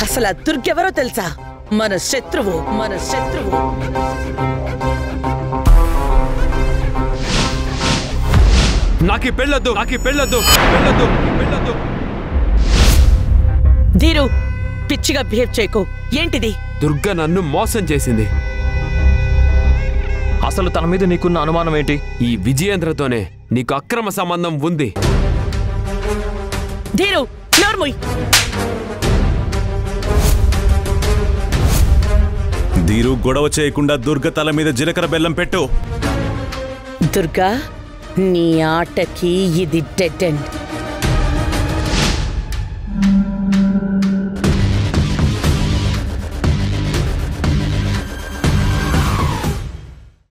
అసలు ఆ దుర్గెవరో తెలుసా మన శత్రువు మన శత్రువు నాకు ఈ పెళ్ళొద్దు నాకు ఈ పెళ్ళొద్దు పెళ్ళొద్దు పెళ్ళొద్దు ధీరు పిచ్చిగా బిహేవ్ చేయకు ఏంటిది దుర్గ నన్ను మోసం చేసింది అసలు తన మీద నీకున్న అనుమానం ఏంటి ఈ విజయేంద్రతోనే నీకు అక్రమ సంబంధం ఉంది ధీరు నోర్ముయ్ ధీరు గొడవ చేయకుండా దుర్గ తల మీద జీలకర్ర బెల్లం పెట్టు దుర్గా నీ ఆటకి ఇది డెడ్ ఎండ్